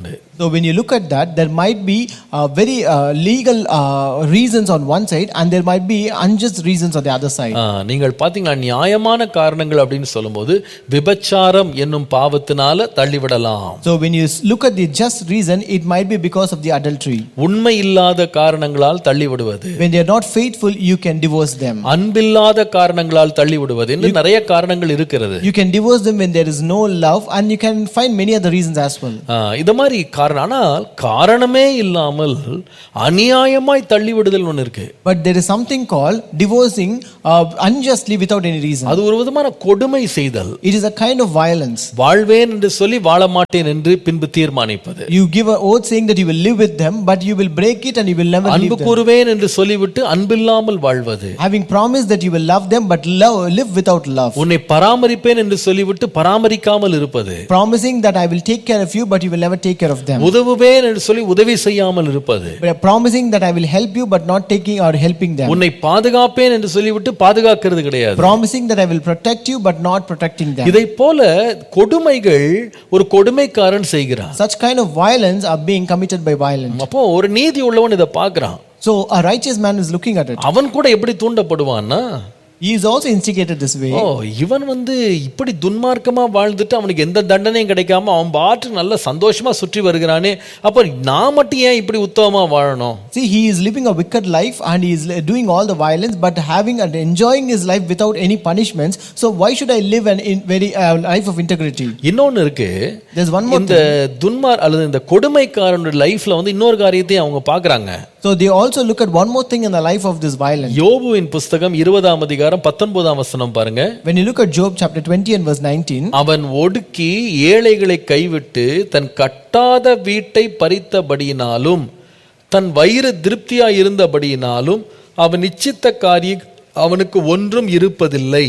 So when you look at that, there might be uh, very uh, legal uh, reasons on one side, and there might be unjust reasons on the other side. ஆ, நீங்கள் பார்த்தீங்களா நியாயமான காரணங்கள் அப்படின்னு சொல்லும்போது விபச்சாரம் என்னும் பாவத்தினால தள்ளிவிடலாம் So when you s- look at the just reason, it might be because of the adultery. உண்மை இல்லாத காரணங்களால் தள்ளிவிடுவது When they are not faithful, you can divorce them. அன்பில்லாத காரணங்களால் தள்ளிவிடுவது என்று நிறைய காரணங்கள் இருக்கிறது You can divorce them when there is no love, and you can find many other reasons as well. ஆ, இது மாதிரி காரணம் ஆனால் காரணமே இல்லாமல் அநியாயமாய் தள்ளிவிடுதல் ஒன்று இருக்கு But there is something called divorcing uh, unjustly without any reason. அது ஒரு விதமான கொடுமை செய்தல் It is a kind of violence. வாழ்வேன் என்று சொல்லி வாழ மாட்டேன் என்று பின்பு தீர்மானிப்பது You give an oath saying that you will live with them, but you will break it and you will never அன்பு leave them. கூறுவேன் என்று சொல்லிவிட்டு அன்பில்லாமல் வாழ்வது Having promised that you will love them, but love, live without love. உன்னை பராமரிப்பேன் என்று சொல்லிவிட்டு பராமரிக்காமல் இருப்பது Promising that I will take care of you, but you will never take care of them. உதவுவேன் என்று சொல்லி உதவி செய்யாமல் இருப்பது But promising that I will help you, but not taking or helping them. உன்னை பாதுகாப்பேன் என்று சொல்லிவிட்டு பாதுகாக்கிறது கிடையாது Promising that I will protect you, but not protecting them. இதை போல கொடுமைகள் ஒரு கொடுமைக்காரன் செய்கிறான் Such kind of violence are being committed by violence. அப்போ ஒரு நீதி உள்ளவன் இதை பார்க்கறான் So a righteous man is looking at it. அவன் கூட எப்படி தூண்டப்படுவான்னா He is also instigated this way. ஓ இவன் வந்து இப்படி துன்மார்க்கமா வாழ்ந்துட்டு அவனுக்கு எந்த தண்டனையும் கிடைக்காம அவன் பாட்டு நல்ல சந்தோஷமா சுற்றி வருகிறானே அப்ப நான் மட்டும் ஏன் இப்படி உத்தமமா வாழணும் See, he is living a wicked life and he is li- doing all the violence, but having and enjoying his life without any punishments. So why should I live an in very uh, life of integrity? இன்னொன்னு இருக்கு There's one more. இந்த துன்மார் அல்லது இந்த கொடுமைக்காரனுடைய லைஃப்ல வந்து இன்னொரு காரியத்தையும் அவங்க பாக்குறாங்க So they also look at one more thing in the life of this violent. யோபுவின் புஸ்தகம் இருபதாம் அதிகாரம் பத்தொன்பதாம் வசனம் பாருங்க When you look at Job chapter 20 and verse 19, அவன் ஒடுக்கி ஏழைகளை கைவிட்டு தன் கட்டாத வீட்டை பறித்தபடியினாலும் தன் வயிறு திருப்தியா இருந்தபடியினாலும் அவன் இச்சித்த காரியம் அவனுக்கு ஒன்றும் இருப்பதில்லை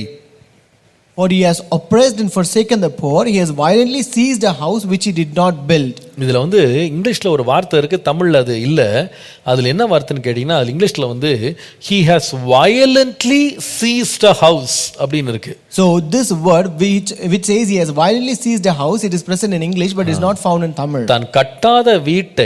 for he has oppressed and forsaken the poor, he has violently seized a house which he did not build. இதுல வந்து இங்கிலீஷ்ல ஒரு வார்த்தை இருக்கு தமிழ்ல அது இல்ல அதுல என்ன வார்த்தைன்னு கேட்டீங்கன்னா அது இங்கிலீஷ்ல வந்து he has violently seized a house அப்படின்னு இருக்கு So this word which which says he has violently seized a house, it is present in English but is not found in Tamil. தான் கட்டாத வீட்டை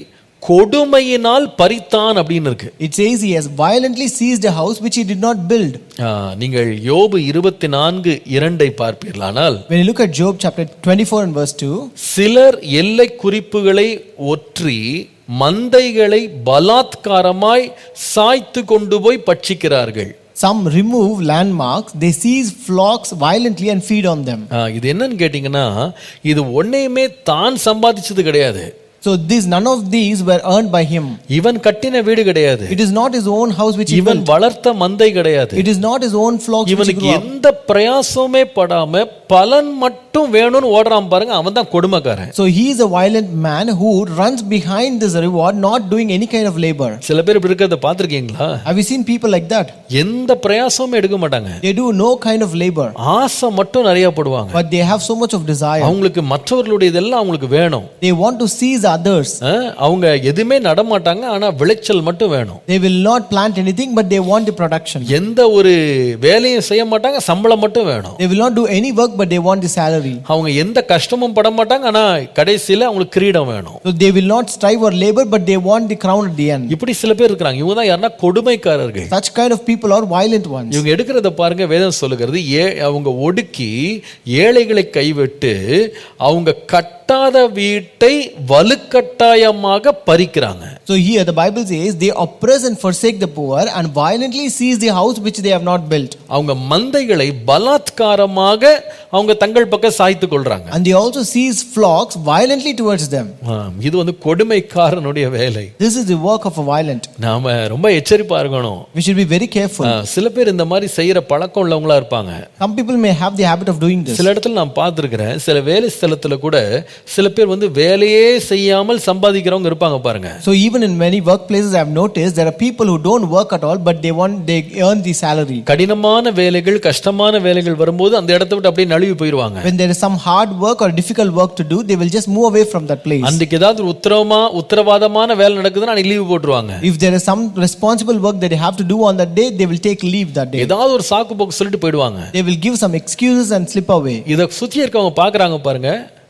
கொடுமையினால் பறித்தான் அப்படின்னு இருக்கு It says he has violently seized a house which he did not build. ஆ, நீங்கள் யோபு இருபத்தி நான்கு இரண்டை பார்ப்பீர்களானால் When you look at Job chapter 24 and verse 2, சிலர் எல்லை குறிப்புகளை ஒற்றி மந்தைகளை பலாத்காரமாய் சாய்த்து கொண்டு போய் பட்சிக்கிறார்கள் some remove landmarks, they seize flocks violently and feed on them. ஆ, இது என்னன்னு கேட்டிங்கன்னா இது ஒன்னையுமே தான் சம்பாதிச்சது கிடையாது So these none of these were earned by him. இவன் கட்டின வீடு கிடையாது It is not his own house which he இவன் built. வளர்த்த மந்தை கிடையாது It is not his own flocks which he இவனுக்கு grew up. எந்த பிரயாசமே படாம பலன் மட்டும் வேணும்னு ஓடுறான் பாருங்க அவன் தான் கொடுமைக்காரன் So he is a violent man who runs behind this reward, not doing any kind of labor. சில பேர் இப்படி இருக்கிறத பார்த்திருக்கீங்களா Have you seen people like that? எந்த பிரயாசமும் எடுக்க மாட்டாங்க They do no kind of labor, ஆசை மட்டும் நிறைய படுவாங்க but they have so much of desire. அவங்களுக்கு மற்றவர்களுடைய இதெல்லாம் அவங்களுக்கு வேணும் They want to seize others. அஹ், அவங்க எதுவுமே நடமாட்டாங்க ஆனா விளைச்சல் மட்டும் வேணும் They will not plant anything, but they want the production. எந்த ஒரு வேலையும் செய்ய மாட்டாங்க சம்பளம் மட்டும் வேணும் They will not do any work, but they want the salary. அவங்க எந்த கஷ்டமும் பட மாட்டாங்க ஆனா கடைசியில அவங்களுக்கு கிரீடம் வேணும் So they will not strive or labor, but they want the crown at the end. இப்படி சில பேர் இருக்கிறாங்க இவங்க தான் யாருன்னா கொடுமைக்காரர்கள் Such kind of people are violent ones. இவங்க எடுக்கிறத பாருங்க வேதம் சொல்லுகிறது ஏ அவங்க ஒடுக்கி ஏழைகளை கைவிட்டு அவங்க கட்டாத வீட்டை வலுக்கட்டாயமாக பறிக்கிறாங்க So here the Bible says they oppress and forsake the poor and violently seize the house which they have not built. அவங்க மந்தைகளை பலாத்காரமாக அவங்க தங்கள் பக்கம் சாய்த்து கொள்றாங்க And they also seize flocks violently towards them. ஆம், இது வந்து கொடுமைக்காரனுடைய வேலை This is the work of a violent. நாம ரொம்ப எச்சரிப்பா இருக்கணும் We should be very careful. ஆ, சில பேர் இந்த மாதிரி செய்யற பழக்கம் உள்ளவங்களா இருப்பாங்க Some people may have the habit of doing this. சில இடத்துல நான் பார்த்துருக்கிறேன் சில வேலை ஸ்தலத்துல கூட சில பேர் வந்து வேலையே செய்யாமல் சம்பாதிக்கிறவங்க இருப்பாங்க பாருங்க So even in many workplaces, I have noticed there are people who don't work at all, but they want they earn the salary. கடினமான வேலைகள் கஷ்டமான வேலைகள் வரும்போது அந்த இடத்த விட்டு அப்படியே நழுவி போயிடுவாங்க When there is some hard work or difficult work to do, they will just move away from that place. அன்றைக்கு ஏதாவது ஒரு உத்தரவமா உத்தரவாதமான வேலை நடக்குதுன்னா அன்னைக்கு லீவு போட்டுருவாங்க If there is some responsible work that they have to do on that day, they will take leave that day. ஏதாவது ஒரு சாக்கு போக்கு சொல்லிட்டு போயிடுவாங்க They will give some excuses and slip away. இதை சுத்தி இருக்கவங்க பாக்குறாங்க பாருங்க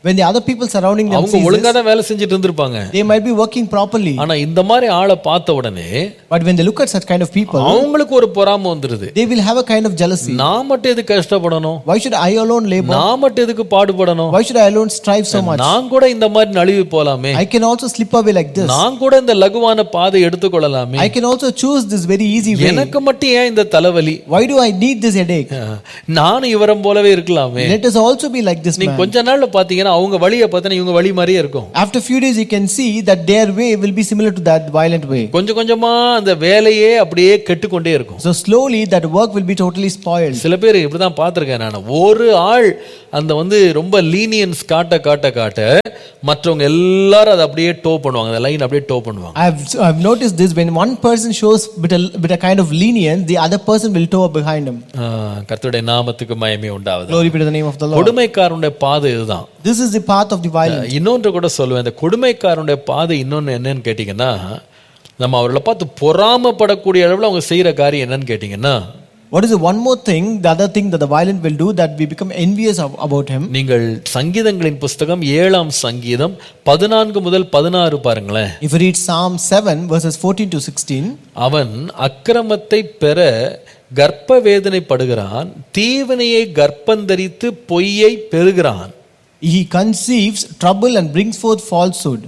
When the other people surrounding them அவங்க see ஒழுங்கா this, தான் வேலை செஞ்சுட்டு இருந்திருப்பாங்க they might be working properly. ஆனா இந்த மாதிரி ஆளை பார்த்த உடனே But when they look at such kind of people, அவங்களுக்கு ஒரு பொறாம வந்துருது they will have a kind of jealousy. நான் மட்டும் எதுக்கு கஷ்டப்படணும் Why should I alone labor? நான் மட்டும் எதுக்கு பாடுபடணும் Why should I alone strive so much? நான் கூட இந்த மாதிரி நழுவி போலாமே I can also slip away like this. நான் கூட இந்த லகுவான பாதை எடுத்துக்கொள்ளலாமே I can also choose this very easy way. எனக்கு மட்டும் ஏன் இந்த தலைவலி Why do I need this headache? நானும் இவரம் போலவே இருக்கலாமே Let us also be like this நீங்க man. கொஞ்ச நாள்ல பாத்தீங்கன்னா அவங்க வழியை பார்த்தா இவங்க வழி மாதிரியே இருக்கும் After few days, you can see that their way will be similar to that violent way. கொஞ்சம் கொஞ்சமா அந்த வேலையே அப்படியே கெட்டுக்கொண்டே இருக்கும் So slowly, that work will be totally spoiled. சில பேர் இப்படிதான் பார்த்திருக்கேன் நான் ஒரு ஆள் அந்த வந்து ரொம்ப லீனியன்ஸ் காட்ட காட்ட காட்ட மற்றவங்க எல்லாரும் அதை அப்படியே டோ பண்ணுவாங்க அந்த லைன் அப்படியே டோ பண்ணுவாங்க I've, I've noticed this when one person shows bit a, bit a kind of lenience, the other person will tow up behind him. ஆ, கர்த்தருடைய நாமத்துக்கு மயமே உண்டாவது Glory be to the name of the Lord. கொடுமைக்காரனுடைய பாதை இதுதான் This is the path of the violent. இன்னொன்று கூட சொல்லுவேன் இந்த கொடுமைக்காரனுடைய பாதை இன்னொன்று என்னன்னு கேட்டிங்கன்னா நம்ம அவர்களை பார்த்து பொறாமப்படக்கூடிய அளவில் அவங்க செய்கிற காரியம் என்னன்னு கேட்டிங்கன்னா What is the one more thing, the other thing that the violent will do that we become envious of, about him? நீங்கள் சங்கீதங்களின் புஸ்தகம் ஏழாம் சங்கீதம் பதினான்கு முதல் பதினாறு பாருங்களேன் If you read Psalm 7, verses 14 to 16, அவன் அக்கிரமத்தை பெற கர்ப்ப வேதனைப்படுகிறான் தீவினையை கர்ப்பந்தரித்து பொய்யை பெறுகிறான் he conceives trouble and brings forth falsehood.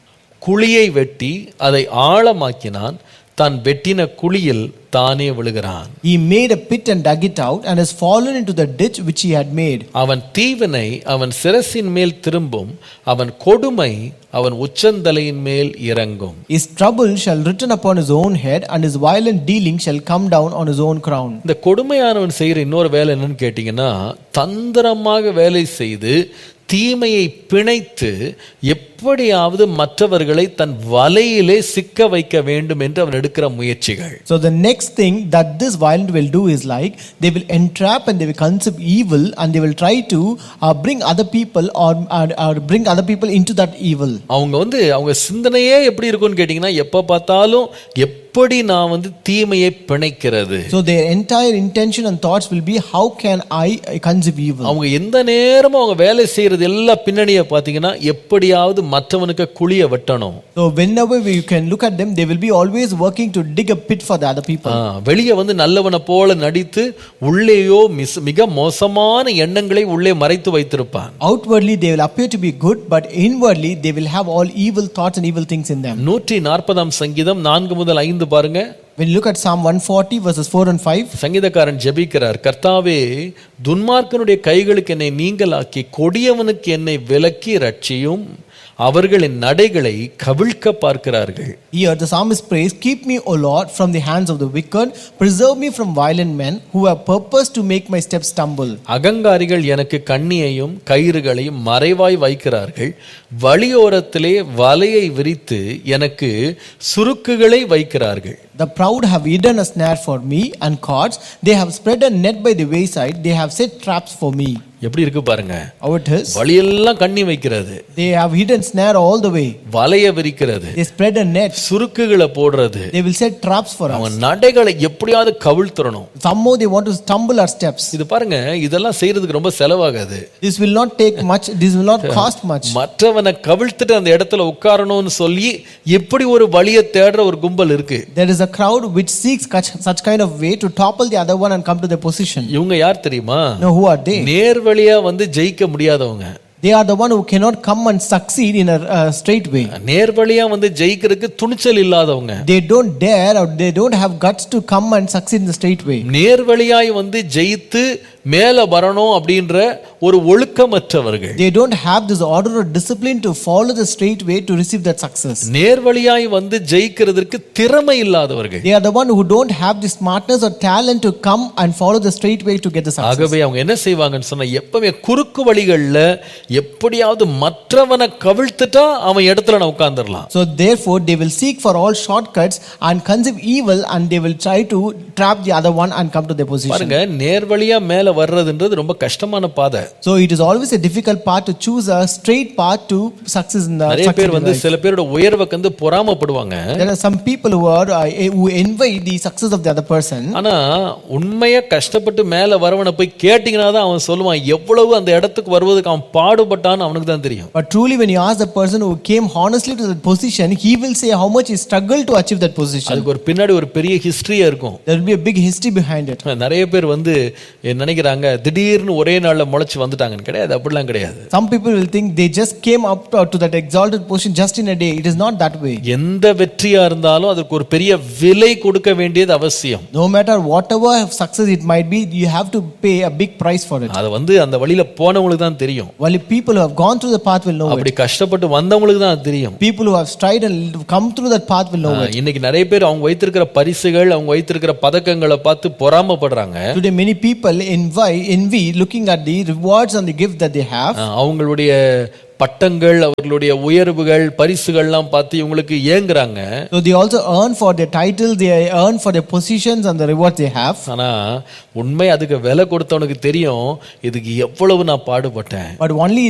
குழியை வெட்டி அதை ஆழமாக்கினான் தான் வெட்டின குழியில் தானே விழுகிறான் He made a pit and dug it out and has fallen into the ditch which he had made. அவன் தீவினை அவன் சிரசின் மேல் திரும்பும் அவன் கொடுமை அவன் உச்சந்தலையின் மேல் இறங்கும் His trouble shall return upon his own head, and his violent dealing shall come down on his own crown. இந்த கொடுமையானவன் செய்கிற இன்னொரு வேலை என்னன்னு கேட்டிங்கன்னா தந்திரமாக வேலை செய்து தீமையை பிணைத்து எப்படியாவது மற்றவர்களை தன் வலையிலே சிக்க வைக்க வேண்டும் என்று அவன் எடுக்கிற முயற்சிகள் So the next thing that this violent will do is like they will entrap and they will conceive evil and they will try to uh, bring other people or, or, or bring other people into that evil. அவங்க வந்து அவங்க சிந்தனையே எப்படி இருக்கும்னு கேட்டிங்கன்னா எப்போ பார்த்தாலும் எப்படி நான் வந்து தீமையை பிணைக்கிறது So their entire intention and thoughts will be how can I uh, conceive evil? அவங்க எந்த நேரமும் அவங்க வேலை செய்யறது எல்லா பின்னணியை பார்த்தீங்கன்னா எப்படியாவது மற்றவனுக்கு குழிய வெட்டணும் So whenever we, you can look at them, they will be always working to dig a pit for the other people. ஆ, வெளியே வந்து நல்லவனை போல நடித்து உள்ளேயோ மிஸ் மிக மோசமான எண்ணங்களை உள்ளே மறைத்து வைத்திருப்பான் Outwardly, they will appear to be good, but inwardly, they will have all evil thoughts and evil things in them. நூற்றி நாற்பதாம் சங்கீதம் நான்கு முதல் ஐந்து பாருங்க When you look at Psalm 140, verses 4 and 5, சங்கீதக்காரன் ஜெபிக்கிறார் கர்த்தாவே துன்மார்க்கனுடைய கைகளுக்கு என்னை நீங்களாக்கி கொடியவனுக்கு என்னை விலக்கி ரட்சியும் அவர்களின் நடைகளை கவிழ்க்க பார்க்கிறார்கள் here the psalmist prays, Keep me, O Lord, from the hands of the wicked, preserve me from violent men who have purpose to make my steps stumble. அகங்காரிகள் எனக்கு கண்ணியையும் கயிறுகளையும் மறைவாய் வைக்கிறார்கள் வழியோரத்திலே வலையை விரித்து எனக்கு சுருக்குகளை வைக்கிறார்கள் The proud have hidden a snare for me and cords, they have spread a net by the wayside, they have set traps for me. எப்படி இருக்கு பாருங்க How it is? வழியெல்லாம் கண்ணி வைக்கிறது They have hidden snare all the way. வலைய விரிக்கிறது They spread a net. சுருக்குகளை போடுறது They will set traps for us. அவன் நடைகளை எப்படியாவது கவிழ்த்துறணும் Somehow they want to stumble our steps. இது பாருங்க இதெல்லாம் செய்யறதுக்கு ரொம்ப செலவாகாது This will not take much, this will not cost much. மற்றவனை கவிழ்த்துட்டு அந்த இடத்துல உட்காரணும்னு சொல்லி எப்படி ஒரு வழியை தேடுற ஒரு கும்பல் இருக்கு There is a crowd which seeks such, such kind of way to topple the other one and come to their position. இவங்க யார் தெரியுமா Now, who are they? நேர் வழியா வந்து ஜெயிக்க முடியாதவங்க They are the one who cannot come and succeed in a uh, straight way. நேர் வழியா வந்து ஜெயிக்கிறதுக்கு துணிச்சல் இல்லாதவங்க They don't dare or they don't have guts to come and succeed in the straight way. நேர் வழியாய் வந்து ஜெயித்து மேல வரணும் அப்படின்ற ஒரு ஒழுக்கமற்றவர்கள் They don't have this order or discipline to follow the straight way to receive that success. நேர் வழியாய் வந்து ஜெயிக்கிறதற்கு திறமை இல்லாதவர்கள் They are the one who don't have the smartness or talent to come and follow the straight way to get the success. ஆகவே அவங்க என்ன செய்வாங்கன்னு சொன்னா எப்பவுமே குறுக்கு வழிகள்ல எப்படியாவது மற்றவனை கவிழ்த்துட்டா அவன் இடத்துல நான் உட்கார்ந்துடலாம் So therefore they will seek for all shortcuts and conceive evil and they will try to trap the other one and come to their position. பாருங்க நேர் வழியா மேல வர்றதுன்றது ரொம்ப கஷ்டமான பாதை So it is always a difficult path to choose a straight path to success in the நிறைய success பேர் in வந்து life. சில பேரோட உயர்வை கண்டு பொறாமப்படுவாங்க There are some people who are uh, who envy the success of the other person. ஆனா உண்மையா கஷ்டப்பட்டு மேல வரவனை போய் கேட்டீங்கன்னா தான் அவன் சொல்லுவான் எவ்வளவு அந்த இடத்துக்கு வருவதுக்கு அவன் பாடுபட்டான்னு அவனுக்கு தான் தெரியும் But truly, when you ask the person who came honestly to that position, he will say how much he struggled to achieve that position. அதுக்கு ஒரு பின்னாடி ஒரு பெரிய ஹிஸ்டரியா இருக்கும் There will be a big history behind it. நிறைய பேர் வந்து நினைக்கிறாங்க திடீர்னு ஒரே நாள்ல முளைச்சு வந்துட்டாங்கன்னு கிடையாது அப்படிலாம் கிடையாது Some people will think they just came up to, to that exalted position just in a day. It is not that way. எந்த வெற்றியா இருந்தாலும் அதுக்கு ஒரு பெரிய விலை கொடுக்க வேண்டியது அவசியம் No matter whatever success it might be, you have to pay a big price for it. அது வந்து அந்த வழியில போனவங்களுக்கு தான் தெரியும் Only people who have gone through the path will know it. அப்படி கஷ்டப்பட்டு வந்தவங்களுக்கு தான் அது தெரியும் People who have strived and come through that path will know it. இன்னைக்கு நிறைய பேர் அவங்க வைத்திருக்கிற பரிசுகள் அவங்க வைத்திருக்கிற பதக்கங்களை பார்த்து பொறாமப்படுறாங்க Today, many people envy, envy looking at the rewards and the gift that they have. அஹ் அவங்களுடைய பட்டங்கள் அவர்களுடைய உயர்வுகள் பரிசுகள்லாம் பார்த்து இவங்களுக்கு ஏங்குறாங்க So they also earn for their title, they earn for their positions and the rewards they have. ஆனா உண்மை அதுக்கு விலை கொடுத்தவனுக்கு தெரியும் இதுக்கு எவ்வளவு நான் பாடுபட்டேன் But only